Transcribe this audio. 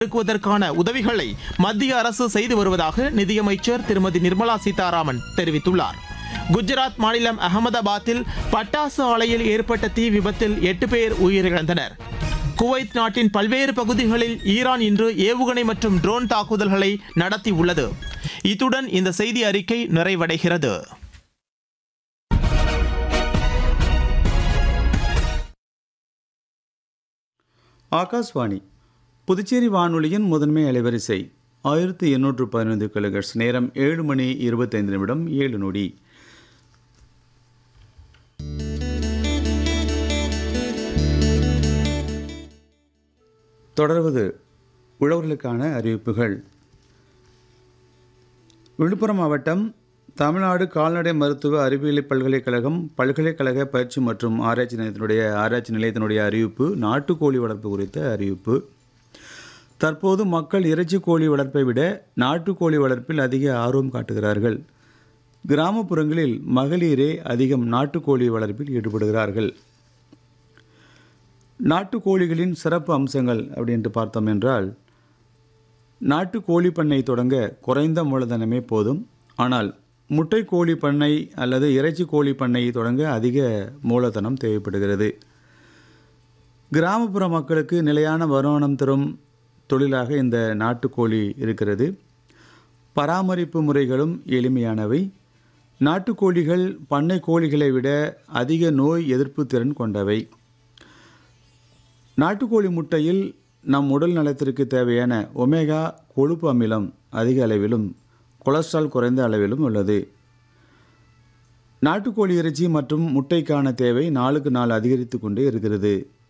பெருக்குவதற்கான உதவிகளை மத்திய அரசு செய்து வருவதாக நிதியமைச்சர் திருமதி நிர்மலா சீதாராமன் தெரிவித்துள்ளார் குஜராத் மாநிலம் அகமதாபாத்தில் பட்டாசு ஆலையில் ஏற்பட்ட தீ விபத்தில் எட்டு பேர் உயிரிழந்தனர் குவைத் நாட்டின் பல்வேறு பகுதிகளில் ஈரான் இன்று ஏவுகணை மற்றும் ட்ரோன் தாக்குதல்களை நடத்தியுள்ளது இத்துடன் இந்த செய்தி அறிக்கை நிறைவடைகிறது ஆகாஷ்வாணி புதுச்சேரி வானொலியின் முதன்மை அலைவரிசை ஆயிரத்தி எண்ணூற்று பதினைந்து கிலோகர்ஸ் நேரம் ஏழு மணி இருபத்தைந்து நிமிடம் ஏழு நொடி தொடர்வது உழவர்களுக்கான அறிவிப்புகள் விழுப்புரம் மாவட்டம் தமிழ்நாடு கால்நடை மருத்துவ அறிவியல் பல்கலைக்கழகம் பல்கலைக்கழக பயிற்சி மற்றும் ஆராய்ச்சி நிலையத்தினுடைய ஆராய்ச்சி நிலையத்தினுடைய அறிவிப்பு நாட்டுக்கோழி வளர்ப்பு குறித்த அறிவிப்பு தற்போது மக்கள் இறைச்சி கோழி வளர்ப்பை விட நாட்டுக்கோழி வளர்ப்பில் அதிக ஆர்வம் காட்டுகிறார்கள் கிராமப்புறங்களில் மகளிரே அதிகம் நாட்டுக்கோழி வளர்ப்பில் ஈடுபடுகிறார்கள் நாட்டுக்கோழிகளின் சிறப்பு அம்சங்கள் அப்படின்ட்டு பார்த்தோம் என்றால் நாட்டு கோழி பண்ணை தொடங்க குறைந்த மூலதனமே போதும் ஆனால் முட்டை கோழி பண்ணை அல்லது இறைச்சி கோழி பண்ணை தொடங்க அதிக மூலதனம் தேவைப்படுகிறது கிராமப்புற மக்களுக்கு நிலையான வருமானம் தரும் தொழிலாக இந்த நாட்டுக்கோழி இருக்கிறது பராமரிப்பு முறைகளும் எளிமையானவை நாட்டுக்கோழிகள் பண்ணை கோழிகளை விட அதிக நோய் எதிர்ப்பு திறன் கொண்டவை நாட்டுக்கோழி முட்டையில் நம் உடல் நலத்திற்கு தேவையான ஒமேகா கொழுப்பு அமிலம் அதிக அளவிலும் கொலஸ்ட்ரால் குறைந்த அளவிலும் உள்ளது நாட்டுக்கோழி இறைச்சி மற்றும் முட்டைக்கான தேவை நாளுக்கு நாள் அதிகரித்து கொண்டே இருக்கிறது